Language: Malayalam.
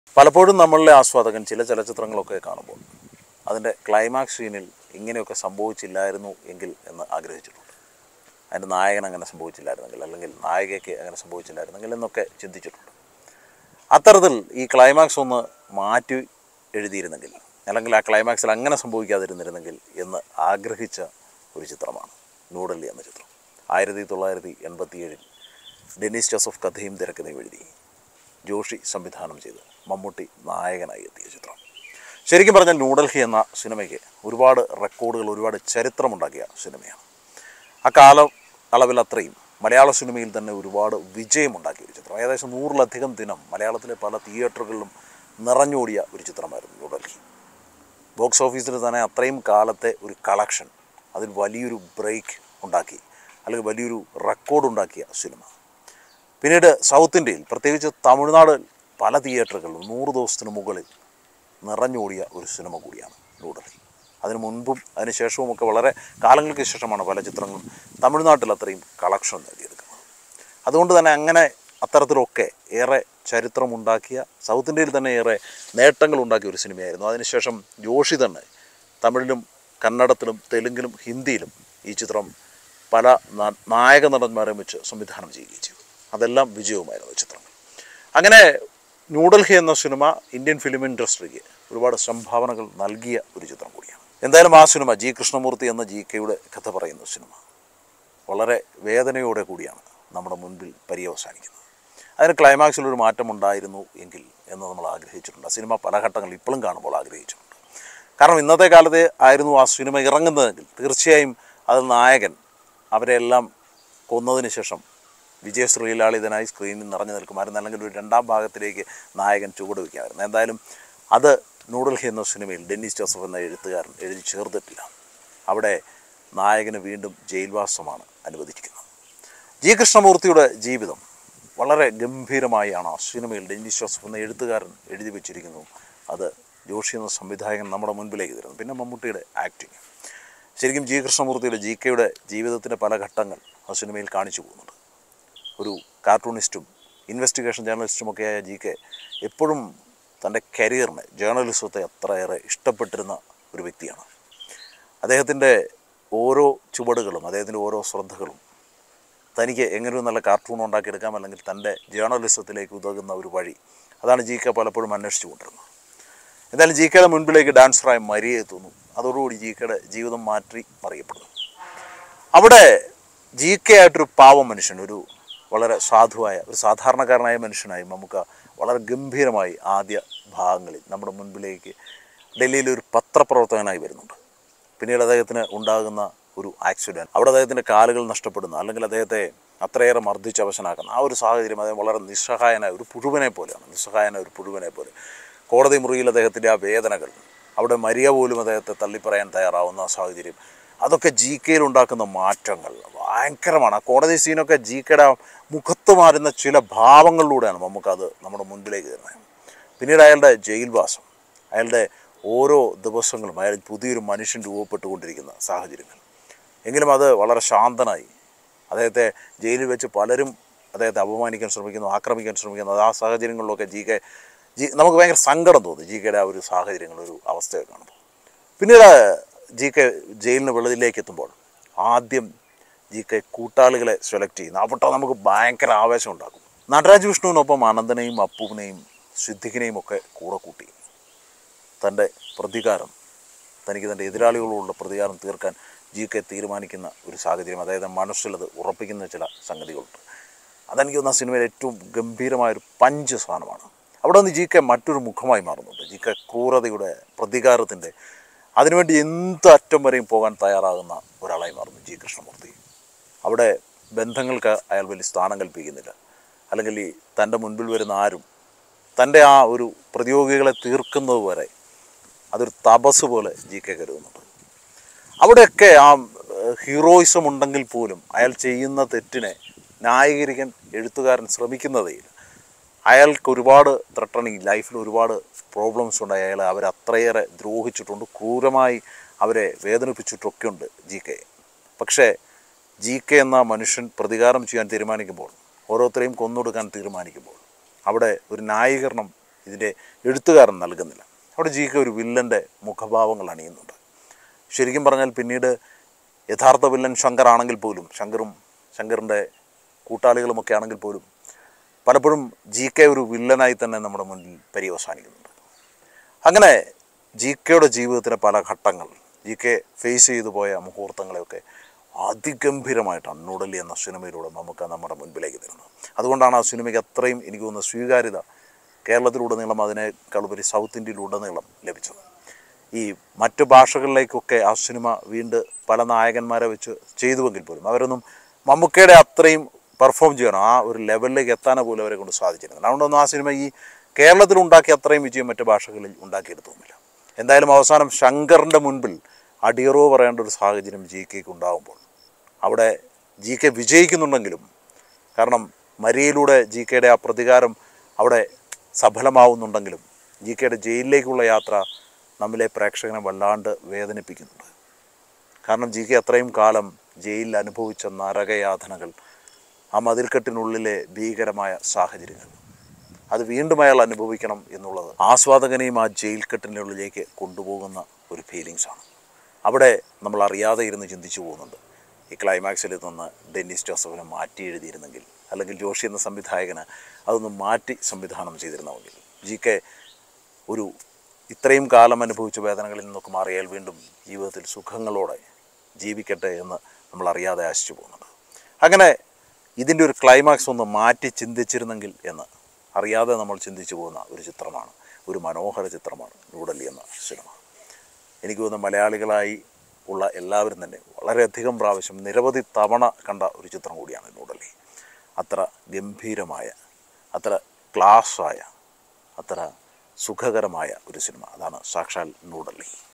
പലപ്പോഴും നമ്മളിലെ ആസ്വാദകൻ ചില ചലച്ചിത്രങ്ങളൊക്കെ കാണുമ്പോൾ അതിൻ്റെ ക്ലൈമാക്സ് സീനിൽ ഇങ്ങനെയൊക്കെ സംഭവിച്ചില്ലായിരുന്നു എങ്കിൽ എന്ന് ആഗ്രഹിച്ചിട്ടുണ്ട് അതിൻ്റെ നായകൻ അങ്ങനെ സംഭവിച്ചില്ലായിരുന്നെങ്കിൽ അല്ലെങ്കിൽ നായികയ്ക്ക് അങ്ങനെ സംഭവിച്ചില്ലായിരുന്നെങ്കിൽ എന്നൊക്കെ ചിന്തിച്ചിട്ടുണ്ട് അത്തരത്തിൽ ഈ ക്ലൈമാക്സ് ഒന്ന് മാറ്റി എഴുതിയിരുന്നെങ്കിൽ അല്ലെങ്കിൽ ആ ക്ലൈമാക്സിൽ അങ്ങനെ സംഭവിക്കാതിരുന്നിരുന്നെങ്കിൽ എന്ന് ആഗ്രഹിച്ച ഒരു ചിത്രമാണ് ന്യൂഡൽഹി എന്ന ചിത്രം ആയിരത്തി തൊള്ളായിരത്തി എൺപത്തിയേഴിൽ ഡെന്നിസ് ജോസഫ് കഥയും തിരക്കഥയും എഴുതി ജോഷി സംവിധാനം ചെയ്ത് മമ്മൂട്ടി നായകനായി എത്തിയ ചിത്രം ശരിക്കും പറഞ്ഞാൽ ന്യൂഡൽഹി എന്ന സിനിമയ്ക്ക് ഒരുപാട് റെക്കോർഡുകൾ ഒരുപാട് ചരിത്രമുണ്ടാക്കിയ സിനിമയാണ് ആ കാല അളവിൽ അത്രയും മലയാള സിനിമയിൽ തന്നെ ഒരുപാട് വിജയമുണ്ടാക്കിയ ഒരു ചിത്രം ഏകദേശം നൂറിലധികം ദിനം മലയാളത്തിലെ പല തിയേറ്ററുകളിലും നിറഞ്ഞോടിയ ഒരു ചിത്രമായിരുന്നു ന്യൂഡൽഹി ബോക്സ് ഓഫീസിൽ തന്നെ അത്രയും കാലത്തെ ഒരു കളക്ഷൻ അതിൽ വലിയൊരു ബ്രേക്ക് ഉണ്ടാക്കി അല്ലെങ്കിൽ വലിയൊരു റെക്കോർഡ് ഉണ്ടാക്കിയ സിനിമ പിന്നീട് സൗത്ത് ഇന്ത്യയിൽ പ്രത്യേകിച്ച് തമിഴ്നാട് പല തിയേറ്ററുകളിലും നൂറ് ദിവസത്തിന് മുകളിൽ നിറഞ്ഞോടിയ ഒരു സിനിമ കൂടിയാണ് ന്യൂഡൽഹി അതിനു മുൻപും അതിന് ശേഷവുമൊക്കെ വളരെ കാലങ്ങൾക്ക് ശേഷമാണ് പല ചിത്രങ്ങളും തമിഴ്നാട്ടിൽ അത്രയും കളക്ഷൻ നേടിയെടുക്കുന്നത് അതുകൊണ്ട് തന്നെ അങ്ങനെ അത്തരത്തിലൊക്കെ ഏറെ ചരിത്രമുണ്ടാക്കിയ സൗത്ത് ഇന്ത്യയിൽ തന്നെ ഏറെ നേട്ടങ്ങൾ ഉണ്ടാക്കിയ ഒരു സിനിമയായിരുന്നു അതിനുശേഷം ജോഷി തന്നെ തമിഴിലും കന്നഡത്തിലും തെലുങ്കിലും ഹിന്ദിയിലും ഈ ചിത്രം പല ന- നായക നടന്മാരെ വെച്ച് സംവിധാനം ചെയ്യുകയും ചെയ്തു അതെല്ലാം വിജയവുമായിരുന്നു ചിത്രങ്ങൾ അങ്ങനെ ന്യൂഡൽഹി എന്ന സിനിമ ഇന്ത്യൻ ഫിലിം ഇൻഡസ്ട്രിക്ക് ഒരുപാട് സംഭാവനകൾ നൽകിയ ഒരു ചിത്രം കൂടിയാണ് എന്തായാലും ആ സിനിമ ജി കൃഷ്ണമൂർത്തി എന്ന ജി കെയുടെ കഥ പറയുന്ന സിനിമ വളരെ വേദനയോടെ കൂടിയാണ് നമ്മുടെ മുൻപിൽ പര്യവസാനിക്കുന്നത് അതിന് ക്ലൈമാക്സിൽ ഒരു മാറ്റം ഉണ്ടായിരുന്നു എങ്കിൽ എന്ന് നമ്മൾ ആഗ്രഹിച്ചിട്ടുണ്ട് ആ സിനിമ പല ഘട്ടങ്ങളിൽ ഇപ്പോഴും കാണുമ്പോൾ ആഗ്രഹിച്ചിട്ടുണ്ട് കാരണം ഇന്നത്തെ കാലത്ത് ആയിരുന്നു ആ സിനിമ ഇറങ്ങുന്നതെങ്കിൽ തീർച്ചയായും അത് നായകൻ അവരെല്ലാം കൊന്നതിന് ശേഷം വിജയ ശ്രീലാളിതനായി സ്ക്രീനിൽ നിറഞ്ഞു നിൽക്കുമായിരുന്നു അല്ലെങ്കിൽ ഒരു രണ്ടാം ഭാഗത്തിലേക്ക് നായകൻ ചുവട് വയ്ക്കുമായിരുന്നു എന്തായാലും അത് ന്യൂഡൽഹി എന്ന സിനിമയിൽ ഡെന്നിസ് ജോസഫ് എന്ന എഴുത്തുകാരൻ എഴുതി ചേർത്തിട്ടില്ല അവിടെ നായകന് വീണ്ടും ജയിൽവാസമാണ് അനുവദിച്ചിരിക്കുന്നത് ജി കൃഷ്ണമൂർത്തിയുടെ ജീവിതം വളരെ ഗംഭീരമായാണ് ആ സിനിമയിൽ ഡെന്നിസ് ജോസഫ് എന്ന എഴുത്തുകാരൻ എഴുതി വെച്ചിരിക്കുന്നു അത് ജോഷി എന്ന സംവിധായകൻ നമ്മുടെ മുൻപിലേക്ക് തരുന്നു പിന്നെ മമ്മൂട്ടിയുടെ ആക്ടിങ് ശരിക്കും ജി കൃഷ്ണമൂർത്തിയുടെ ജി കെയുടെ ജീവിതത്തിൻ്റെ പല ഘട്ടങ്ങൾ ആ സിനിമയിൽ കാണിച്ചു പോകുന്നുണ്ട് ഒരു കാർട്ടൂണിസ്റ്റും ഇൻവെസ്റ്റിഗേഷൻ ജേർണലിസ്റ്റുമൊക്കെയായ ജി കെ എപ്പോഴും തൻ്റെ കരിയറിനെ ജേർണലിസത്തെ അത്രയേറെ ഇഷ്ടപ്പെട്ടിരുന്ന ഒരു വ്യക്തിയാണ് അദ്ദേഹത്തിൻ്റെ ഓരോ ചുവടുകളും അദ്ദേഹത്തിൻ്റെ ഓരോ ശ്രദ്ധകളും തനിക്ക് എങ്ങനെ ഒരു നല്ല കാർട്ടൂൺ ഉണ്ടാക്കിയെടുക്കാം അല്ലെങ്കിൽ തൻ്റെ ജേർണലിസത്തിലേക്ക് ഉതകുന്ന ഒരു വഴി അതാണ് ജി കെ പലപ്പോഴും അന്വേഷിച്ചു കൊണ്ടിരുന്നത് എന്തായാലും ജി കെയുടെ മുൻപിലേക്ക് ഡാൻസറായി മരിയ എത്തുന്നു അതോടുകൂടി ജി കെയുടെ ജീവിതം മാറ്റി മറിയപ്പെടുന്നു അവിടെ ജി കെ ആയിട്ടൊരു പാവം മനുഷ്യൻ ഒരു വളരെ സാധുവായ ഒരു സാധാരണക്കാരനായ മനുഷ്യനായി നമുക്ക് വളരെ ഗംഭീരമായി ആദ്യ ഭാഗങ്ങളിൽ നമ്മുടെ മുൻപിലേക്ക് ഡൽഹിയിൽ ഒരു പത്രപ്രവർത്തകനായി വരുന്നുണ്ട് പിന്നീട് അദ്ദേഹത്തിന് ഉണ്ടാകുന്ന ഒരു ആക്സിഡൻറ്റ് അവിടെ അദ്ദേഹത്തിൻ്റെ കാലുകൾ നഷ്ടപ്പെടുന്നു അല്ലെങ്കിൽ അദ്ദേഹത്തെ അത്രയേറെ മർദ്ദിച്ച് അവശനാക്കുന്ന ആ ഒരു സാഹചര്യം അദ്ദേഹം വളരെ നിസ്സഹായനായ ഒരു പുഴുവിനെ പോലെയാണ് നിസ്സഹായനായ ഒരു പുഴുവിനെ പോലെ കോടതി മുറിയിൽ അദ്ദേഹത്തിൻ്റെ ആ വേദനകൾ അവിടെ മരിയ പോലും അദ്ദേഹത്തെ തള്ളിപ്പറയാൻ തയ്യാറാവുന്ന ആ സാഹചര്യം അതൊക്കെ ജി കെയിൽ ഉണ്ടാക്കുന്ന മാറ്റങ്ങൾ ഭയങ്കരമാണ് ആ കോടതി സീനൊക്കെ ജി കെയുടെ മുഖത്ത് മാറുന്ന ചില ഭാവങ്ങളിലൂടെയാണ് നമുക്കത് നമ്മുടെ മുൻപിലേക്ക് തരുന്നത് പിന്നീട് അയാളുടെ ജയിൽവാസം അയാളുടെ ഓരോ ദിവസങ്ങളും അയാൾ പുതിയൊരു മനുഷ്യൻ രൂപപ്പെട്ടുകൊണ്ടിരിക്കുന്ന സാഹചര്യങ്ങൾ എങ്കിലും അത് വളരെ ശാന്തനായി അദ്ദേഹത്തെ ജയിലിൽ വെച്ച് പലരും അദ്ദേഹത്തെ അപമാനിക്കാൻ ശ്രമിക്കുന്നു ആക്രമിക്കാൻ ശ്രമിക്കുന്നു അത് ആ സാഹചര്യങ്ങളിലൊക്കെ ജി കെ ജി നമുക്ക് ഭയങ്കര സങ്കടം തോന്നി ജി കെയുടെ ആ ഒരു സാഹചര്യങ്ങൾ ഒരു അവസ്ഥയൊക്കെ കാണുമ്പോൾ പിന്നീട് ജി കെ ജയിലിന് വെളിയിലേക്ക് എത്തുമ്പോൾ ആദ്യം ജി കെ കൂട്ടാളികളെ സെലക്ട് ചെയ്യുന്നു അവിടെ നമുക്ക് ഭയങ്കര ആവേശം ഉണ്ടാക്കും നടരാജ് വിഷ്ണുവിനൊപ്പം അനന്തനെയും അപ്പുവിനെയും സിദ്ദിഖിനെയും ഒക്കെ കൂടെ കൂട്ടി തൻ്റെ പ്രതികാരം തനിക്ക് തൻ്റെ എതിരാളികളോടുള്ള പ്രതികാരം തീർക്കാൻ ജി കെ തീരുമാനിക്കുന്ന ഒരു സാഹചര്യം അതായത് മനസ്സിലത് ഉറപ്പിക്കുന്ന ചില സംഗതികളുണ്ട് അതെനിക്ക് തോന്നുന്ന സിനിമയിൽ ഏറ്റവും ഗംഭീരമായൊരു പഞ്ച് സാധനമാണ് അവിടെ നിന്ന് ജി കെ മറ്റൊരു മുഖമായി മാറുന്നുണ്ട് ജി കെ ക്രൂരതയുടെ പ്രതികാരത്തിൻ്റെ അതിനുവേണ്ടി എന്ത് അറ്റം വരെയും പോകാൻ തയ്യാറാകുന്ന ഒരാളായി മാറുന്നു ജി കൃഷ്ണമൂർത്തി അവിടെ ബന്ധങ്ങൾക്ക് അയാൾ വലിയ സ്ഥാനം കൽപ്പിക്കുന്നില്ല അല്ലെങ്കിൽ ഈ തൻ്റെ മുൻപിൽ വരുന്ന ആരും തൻ്റെ ആ ഒരു പ്രതിയോഗികളെ തീർക്കുന്നത് വരെ അതൊരു തപസ് പോലെ ജി കെ കരുതുന്നുണ്ട് അവിടെയൊക്കെ ആ ഹീറോയിസം ഉണ്ടെങ്കിൽ പോലും അയാൾ ചെയ്യുന്ന തെറ്റിനെ ന്യായീകരിക്കാൻ എഴുത്തുകാരൻ ശ്രമിക്കുന്നതേയില്ല അയാൾക്ക് ഒരുപാട് ത്രട്ടണിങ് ലൈഫിൽ ഒരുപാട് പ്രോബ്ലംസ് ഉണ്ട് അയാളെ അവരെ അത്രയേറെ ദ്രോഹിച്ചിട്ടുണ്ട് ക്രൂരമായി അവരെ വേദനിപ്പിച്ചിട്ടൊക്കെ ഉണ്ട് ജി കെ പക്ഷേ ജി കെ എന്ന മനുഷ്യൻ പ്രതികാരം ചെയ്യാൻ തീരുമാനിക്കുമ്പോൾ ഓരോരുത്തരെയും കൊന്നൊടുക്കാൻ തീരുമാനിക്കുമ്പോൾ അവിടെ ഒരു ന്യായീകരണം ഇതിൻ്റെ എഴുത്തുകാരൻ നൽകുന്നില്ല അവിടെ ജി കെ ഒരു വില്ലൻ്റെ മുഖഭാവങ്ങൾ അണിയുന്നുണ്ട് ശരിക്കും പറഞ്ഞാൽ പിന്നീട് യഥാർത്ഥ വില്ലൻ ശങ്കർ ആണെങ്കിൽ പോലും ശങ്കറും ശങ്കറിൻ്റെ കൂട്ടാളികളുമൊക്കെ ആണെങ്കിൽ പോലും പലപ്പോഴും ജി കെ ഒരു വില്ലനായി തന്നെ നമ്മുടെ മുന്നിൽ പര്യവസാനിക്കുന്നുണ്ട് അങ്ങനെ ജി കെയുടെ ജീവിതത്തിലെ പല ഘട്ടങ്ങൾ ജി കെ ഫേസ് ചെയ്തു പോയ മുഹൂർത്തങ്ങളെയൊക്കെ അതിഗംഭീരമായിട്ടാണ് ന്യൂഡൽഹി എന്ന സിനിമയിലൂടെ നമുക്ക് നമ്മുടെ മുൻപിലേക്ക് തരുന്നത് അതുകൊണ്ടാണ് ആ സിനിമയ്ക്ക് അത്രയും എനിക്ക് തോന്നുന്ന സ്വീകാര്യത കേരളത്തിലുടനീളം അതിനേക്കാൾ ഉപരി സൗത്ത് ഇന്ത്യയിലുടനീളം ലഭിച്ചത് ഈ മറ്റു ഭാഷകളിലേക്കൊക്കെ ആ സിനിമ വീണ്ടും പല നായകന്മാരെ വെച്ച് ചെയ്തുവെങ്കിൽ പോലും അവരൊന്നും മമ്മൂക്കയുടെ അത്രയും പെർഫോം ചെയ്യണം ആ ഒരു ലെവലിലേക്ക് എത്താനോ പോലും അവരെ കൊണ്ട് സാധിച്ചിരുന്നില്ല അതുകൊണ്ടൊന്നും ആ സിനിമ ഈ കേരളത്തിൽ ഉണ്ടാക്കിയ അത്രയും വിജയം മറ്റു ഭാഷകളിൽ ഉണ്ടാക്കിയെടുത്തുമില്ല എന്തായാലും അവസാനം ശങ്കറിൻ്റെ മുൻപിൽ അടിയറവ് പറയേണ്ട ഒരു സാഹചര്യം ജി കെക്ക് ഉണ്ടാകുമ്പോൾ അവിടെ ജി കെ വിജയിക്കുന്നുണ്ടെങ്കിലും കാരണം മരിയയിലൂടെ ജി കെയുടെ ആ പ്രതികാരം അവിടെ സഫലമാവുന്നുണ്ടെങ്കിലും ജി കെയുടെ ജയിലിലേക്കുള്ള യാത്ര നമ്മിലെ പ്രേക്ഷകനെ വല്ലാണ്ട് വേദനിപ്പിക്കുന്നുണ്ട് കാരണം ജി കെ അത്രയും കാലം ജയിലിൽ അനുഭവിച്ച നരകയാതനകൾ ആ മതിൽക്കെട്ടിനുള്ളിലെ ഭീകരമായ സാഹചര്യങ്ങൾ അത് വീണ്ടും അയാൾ അനുഭവിക്കണം എന്നുള്ളത് ആസ്വാദകനെയും ആ ജയിൽ കെട്ടിനുള്ളിലേക്ക് കൊണ്ടുപോകുന്ന ഒരു ഫീലിങ്സാണ് അവിടെ നമ്മൾ അറിയാതെ ഇരുന്ന് ചിന്തിച്ചു പോകുന്നുണ്ട് ഈ ക്ലൈമാക്സിൽ നിന്ന് ഡെന്നിസ് ജോസഫിനെ മാറ്റി എഴുതിയിരുന്നെങ്കിൽ അല്ലെങ്കിൽ ജോഷി എന്ന സംവിധായകന് അതൊന്ന് മാറ്റി സംവിധാനം ചെയ്തിരുന്നെങ്കിൽ ജി കെ ഒരു ഇത്രയും കാലം അനുഭവിച്ച വേദനകളിൽ നിന്നൊക്കെ മാറിയാൽ വീണ്ടും ജീവിതത്തിൽ സുഖങ്ങളോടെ ജീവിക്കട്ടെ എന്ന് നമ്മൾ അറിയാതെ ആശിച്ചു പോകുന്നുണ്ട് അങ്ങനെ ഇതിൻ്റെ ഒരു ക്ലൈമാക്സ് ഒന്ന് മാറ്റി ചിന്തിച്ചിരുന്നെങ്കിൽ എന്ന് അറിയാതെ നമ്മൾ ചിന്തിച്ചു പോകുന്ന ഒരു ചിത്രമാണ് ഒരു മനോഹര ചിത്രമാണ് ന്യൂഡൽഹി എന്ന സിനിമ എനിക്ക് തോന്നുന്നു മലയാളികളായി ഉള്ള എല്ലാവരും തന്നെ വളരെയധികം പ്രാവശ്യം നിരവധി തവണ കണ്ട ഒരു ചിത്രം കൂടിയാണ് ന്യൂഡൽഹി അത്ര ഗംഭീരമായ അത്ര ക്ലാസ്സായ അത്ര സുഖകരമായ ഒരു സിനിമ അതാണ് സാക്ഷാൽ ന്യൂഡൽഹി